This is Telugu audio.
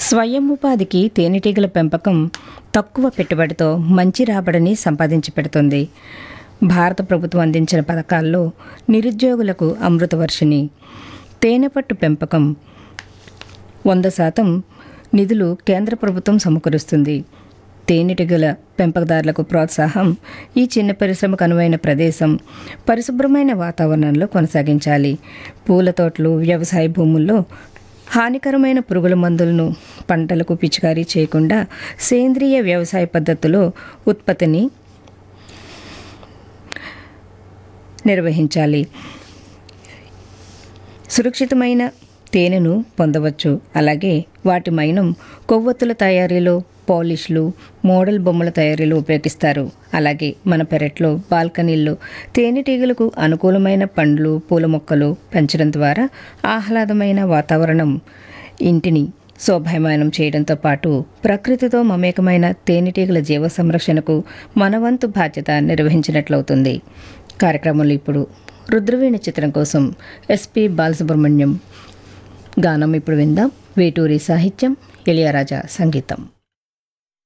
స్వయం ఉపాధికి తేనెటీగల పెంపకం తక్కువ పెట్టుబడితో మంచి రాబడిని సంపాదించి పెడుతుంది భారత ప్రభుత్వం అందించిన పథకాల్లో నిరుద్యోగులకు అమృతవర్షిణి తేనెపట్టు పెంపకం వంద శాతం నిధులు కేంద్ర ప్రభుత్వం సమకూరుస్తుంది తేనెటీగల పెంపకదారులకు ప్రోత్సాహం ఈ చిన్న పరిశ్రమకు అనువైన ప్రదేశం పరిశుభ్రమైన వాతావరణంలో కొనసాగించాలి పూల తోటలు వ్యవసాయ భూముల్లో హానికరమైన పురుగుల మందులను పంటలకు పిచికారీ చేయకుండా సేంద్రియ వ్యవసాయ పద్ధతిలో ఉత్పత్తిని నిర్వహించాలి సురక్షితమైన తేనెను పొందవచ్చు అలాగే వాటి మైనం కొవ్వొత్తుల తయారీలో పాలిష్లు మోడల్ బొమ్మల తయారీలో ఉపయోగిస్తారు అలాగే మన పెరట్లో బాల్కనీల్లో తేనెటీగలకు అనుకూలమైన పండ్లు పూల మొక్కలు పెంచడం ద్వారా ఆహ్లాదమైన వాతావరణం ఇంటిని శోభాయమానం చేయడంతో పాటు ప్రకృతితో మమేకమైన తేనెటీగల జీవ సంరక్షణకు మనవంతు బాధ్యత నిర్వహించినట్లవుతుంది కార్యక్రమంలో ఇప్పుడు రుద్రవీణ చిత్రం కోసం ఎస్పి బాలసుబ్రహ్మణ్యం గానం ఇప్పుడు విందాం వేటూరి సాహిత్యం ఇళయరాజా సంగీతం